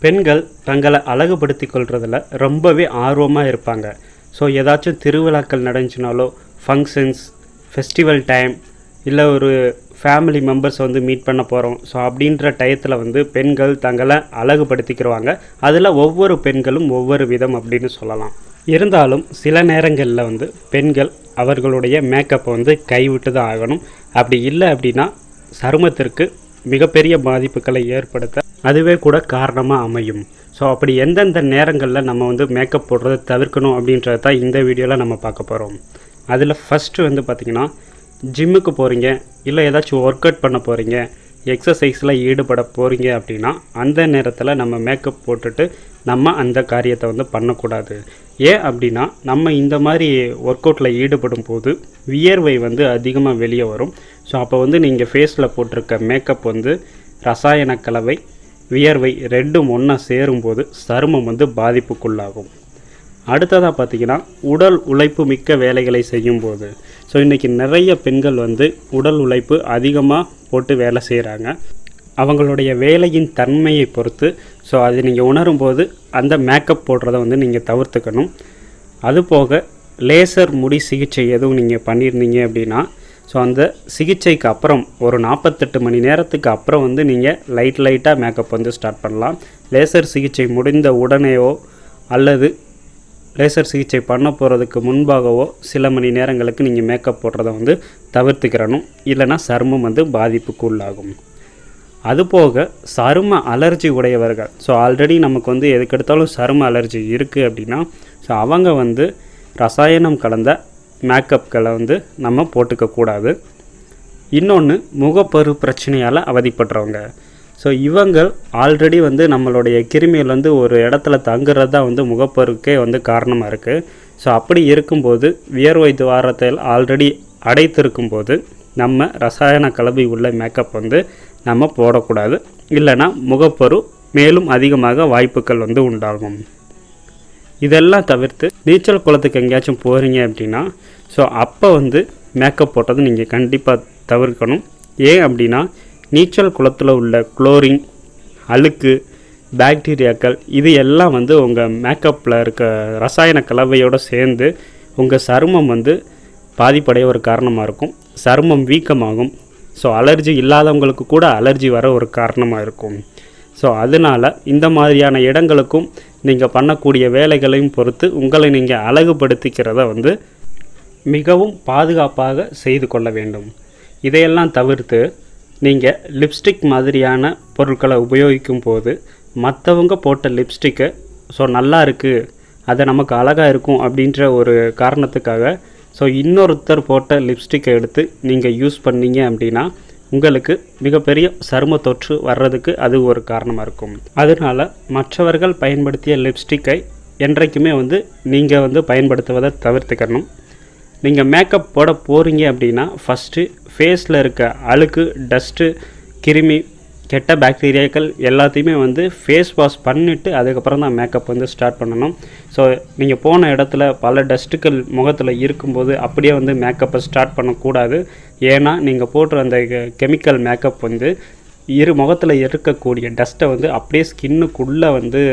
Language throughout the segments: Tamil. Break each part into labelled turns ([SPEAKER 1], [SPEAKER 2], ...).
[SPEAKER 1] பெண்கள் தங்களை அழகுபடுத்திக் கொள்றதுல ரொம்பவே ஆர்வமாக இருப்பாங்க ஸோ ஏதாச்சும் திருவிழாக்கள் நடந்துச்சுனாலோ ஃபங்க்ஷன்ஸ் ஃபெஸ்டிவல் டைம் இல்லை ஒரு ஃபேமிலி மெம்பர்ஸ் வந்து மீட் பண்ண போகிறோம் ஸோ அப்படின்ற டயத்தில் வந்து பெண்கள் தங்களை அழகுபடுத்திக்கிடுவாங்க அதில் ஒவ்வொரு பெண்களும் ஒவ்வொரு விதம் அப்படின்னு சொல்லலாம் இருந்தாலும் சில நேரங்களில் வந்து பெண்கள் அவர்களுடைய மேக்கப்பை வந்து கைவிட்டு தான் ஆகணும் அப்படி இல்லை அப்படின்னா சருமத்திற்கு மிகப்பெரிய பாதிப்புகளை ஏற்படுத்த அதுவே கூட காரணமாக அமையும் ஸோ அப்படி எந்தெந்த நேரங்களில் நம்ம வந்து மேக்கப் போடுறதை தவிர்க்கணும் அப்படின்றத தான் இந்த வீடியோவில் நம்ம பார்க்க போகிறோம் அதில் ஃபஸ்ட்டு வந்து பார்த்திங்கன்னா ஜிம்முக்கு போகிறீங்க இல்லை ஏதாச்சும் ஒர்க் அவுட் பண்ண போகிறீங்க எக்ஸசைஸில் ஈடுபட போகிறீங்க அப்படின்னா அந்த நேரத்தில் நம்ம மேக்கப் போட்டுட்டு நம்ம அந்த காரியத்தை வந்து பண்ணக்கூடாது ஏன் அப்படின்னா நம்ம இந்த மாதிரி ஒர்க் அவுட்டில் ஈடுபடும் போது வியர்வை வந்து அதிகமாக வெளியே வரும் ஸோ அப்போ வந்து நீங்கள் ஃபேஸில் போட்டிருக்க மேக்கப் வந்து ரசாயன கலவை வியர்வை ரெண்டும் ஒன்றா சேரும்போது சருமம் வந்து பாதிப்புக்குள்ளாகும் அடுத்ததாக பார்த்தீங்கன்னா உடல் உழைப்பு மிக்க வேலைகளை செய்யும்போது ஸோ இன்றைக்கி நிறைய பெண்கள் வந்து உடல் உழைப்பு அதிகமாக போட்டு வேலை செய்கிறாங்க அவங்களுடைய வேலையின் தன்மையை பொறுத்து ஸோ அது நீங்கள் உணரும்போது அந்த மேக்கப் போடுறத வந்து நீங்கள் தவிர்த்துக்கணும் அதுபோக லேசர் முடி சிகிச்சை எதுவும் நீங்கள் பண்ணியிருந்தீங்க அப்படின்னா ஸோ அந்த சிகிச்சைக்கு அப்புறம் ஒரு நாற்பத்தெட்டு மணி நேரத்துக்கு அப்புறம் வந்து நீங்கள் லைட் லைட்டாக மேக்கப் வந்து ஸ்டார்ட் பண்ணலாம் லேசர் சிகிச்சை முடிந்த உடனேயோ அல்லது லேசர் சிகிச்சை பண்ண போகிறதுக்கு முன்பாகவோ சில மணி நேரங்களுக்கு நீங்கள் மேக்கப் போடுறத வந்து தவிர்த்துக்கிறணும் இல்லைன்னா சருமம் வந்து பாதிப்புக்கு உள்ளாகும் அதுபோக சரும அலர்ஜி உடையவர்கள் ஸோ ஆல்ரெடி நமக்கு வந்து எதுக்கெடுத்தாலும் சரும அலர்ஜி இருக்குது அப்படின்னா ஸோ அவங்க வந்து ரசாயனம் கலந்த மேக்கப்களை வந்து நம்ம போட்டுக்கக்கூடாது இன்னொன்று முகப்பரு பிரச்சனையால் அவதிப்படுறவங்க ஸோ இவங்க ஆல்ரெடி வந்து நம்மளுடைய கிருமிகள் வந்து ஒரு இடத்துல தங்குறது தான் வந்து முகப்பருக்கே வந்து காரணமாக இருக்குது ஸோ அப்படி இருக்கும்போது வியர்வை துவாரத்தில் ஆல்ரெடி அடைத்திருக்கும் போது நம்ம ரசாயன கலவை உள்ள மேக்கப் வந்து நம்ம போடக்கூடாது இல்லைன்னா முகப்பரு மேலும் அதிகமாக வாய்ப்புகள் வந்து உண்டாகும் இதெல்லாம் தவிர்த்து நீச்சல் குளத்துக்கு எங்கேயாச்சும் போகிறீங்க அப்படின்னா ஸோ அப்போ வந்து மேக்கப் போட்டது நீங்கள் கண்டிப்பாக தவிர்க்கணும் ஏன் அப்படின்னா நீச்சல் குளத்தில் உள்ள குளோரின் அழுக்கு பாக்டீரியாக்கள் இது எல்லாம் வந்து உங்கள் மேக்கப்பில் இருக்க ரசாயன கலவையோடு சேர்ந்து உங்கள் சருமம் வந்து பாதிப்படைய ஒரு காரணமாக இருக்கும் சருமம் வீக்கமாகும் ஸோ அலர்ஜி இல்லாதவங்களுக்கு கூட அலர்ஜி வர ஒரு காரணமாக இருக்கும் ஸோ அதனால் இந்த மாதிரியான இடங்களுக்கும் நீங்கள் பண்ணக்கூடிய வேலைகளையும் பொறுத்து உங்களை நீங்கள் அழகுபடுத்திக்கிறத வந்து மிகவும் பாதுகாப்பாக செய்து கொள்ள வேண்டும் இதையெல்லாம் தவிர்த்து நீங்கள் லிப்ஸ்டிக் மாதிரியான பொருட்களை உபயோகிக்கும் போது மற்றவங்க போட்ட லிப்ஸ்டிக்கை ஸோ நல்லா இருக்குது அது நமக்கு அழகாக இருக்கும் அப்படின்ற ஒரு காரணத்துக்காக ஸோ இன்னொருத்தர் போட்ட லிப்ஸ்டிக்கை எடுத்து நீங்கள் யூஸ் பண்ணீங்க அப்படின்னா உங்களுக்கு மிகப்பெரிய சரும தொற்று வர்றதுக்கு அது ஒரு காரணமாக இருக்கும் அதனால் மற்றவர்கள் பயன்படுத்திய லிப்ஸ்டிக்கை என்றைக்குமே வந்து நீங்கள் வந்து பயன்படுத்துவதை தவிர்த்துக்கணும் நீங்கள் மேக்கப் போட போகிறீங்க அப்படின்னா ஃபஸ்ட்டு ஃபேஸில் இருக்க அழுக்கு டஸ்ட்டு கிருமி கெட்ட பாக்டீரியாக்கள் எல்லாத்தையுமே வந்து ஃபேஸ் வாஷ் பண்ணிவிட்டு அதுக்கப்புறம் தான் மேக்கப் வந்து ஸ்டார்ட் பண்ணணும் ஸோ நீங்கள் போன இடத்துல பல டஸ்ட்டுகள் முகத்தில் இருக்கும்போது அப்படியே வந்து மேக்கப்பை ஸ்டார்ட் பண்ணக்கூடாது ஏன்னா நீங்கள் போடுற அந்த கெமிக்கல் மேக்கப் வந்து இரு முகத்தில் இருக்கக்கூடிய டஸ்ட்டை வந்து அப்படியே ஸ்கின்னுக்குள்ளே வந்து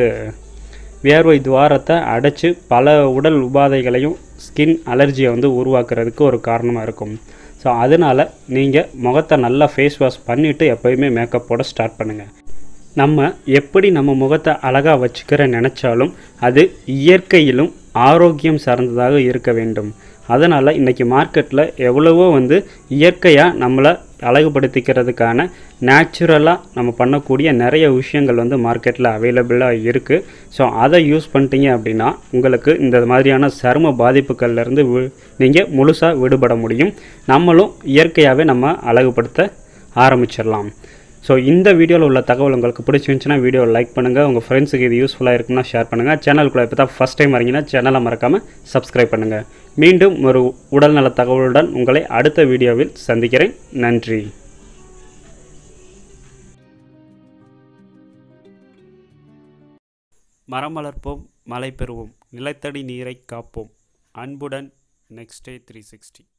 [SPEAKER 1] வியர்வை துவாரத்தை அடைச்சி பல உடல் உபாதைகளையும் ஸ்கின் அலர்ஜியை வந்து உருவாக்குறதுக்கு ஒரு காரணமாக இருக்கும் ஸோ அதனால் நீங்கள் முகத்தை நல்லா ஃபேஸ் வாஷ் பண்ணிவிட்டு எப்போயுமே மேக்கப் போட ஸ்டார்ட் பண்ணுங்கள் நம்ம எப்படி நம்ம முகத்தை அழகாக வச்சுக்கிற நினச்சாலும் அது இயற்கையிலும் ஆரோக்கியம் சார்ந்ததாக இருக்க வேண்டும் அதனால் இன்றைக்கி மார்க்கெட்டில் எவ்வளவோ வந்து இயற்கையாக நம்மளை அழகுபடுத்திக்கிறதுக்கான நேச்சுரலாக நம்ம பண்ணக்கூடிய நிறைய விஷயங்கள் வந்து மார்க்கெட்டில் அவைலபிளாக இருக்குது ஸோ அதை யூஸ் பண்ணிட்டீங்க அப்படின்னா உங்களுக்கு இந்த மாதிரியான சரும பாதிப்புகள்லேருந்து வி நீங்கள் முழுசாக விடுபட முடியும் நம்மளும் இயற்கையாகவே நம்ம அழகுபடுத்த ஆரம்பிச்சிடலாம் ஸோ இந்த வீடியோவில் உள்ள தகவல் உங்களுக்கு பிடிச்சிருந்துச்சுன்னா வீடியோ லைக் பண்ணுங்கள் உங்கள் ஃப்ரெண்ட்ஸுக்கு இது யூஸ்ஃபுல்லாக இருக்குன்னா ஷேர் பண்ணுங்கள் சேனலுக்குள்ளே இப்போ தான் ஃபஸ்ட் டைம் வரீங்கன்னா சேனலை மறக்காமல் சப்ஸ்கிரைப் பண்ணுங்கள் மீண்டும் ஒரு உடல்நல தகவலுடன் உங்களை அடுத்த வீடியோவில் சந்திக்கிறேன் நன்றி மரம் வளர்ப்போம் மழை பெறுவோம் நிலத்தடி நீரை காப்போம் அன்புடன் நெக்ஸ்ட் டே த்ரீ சிக்ஸ்டி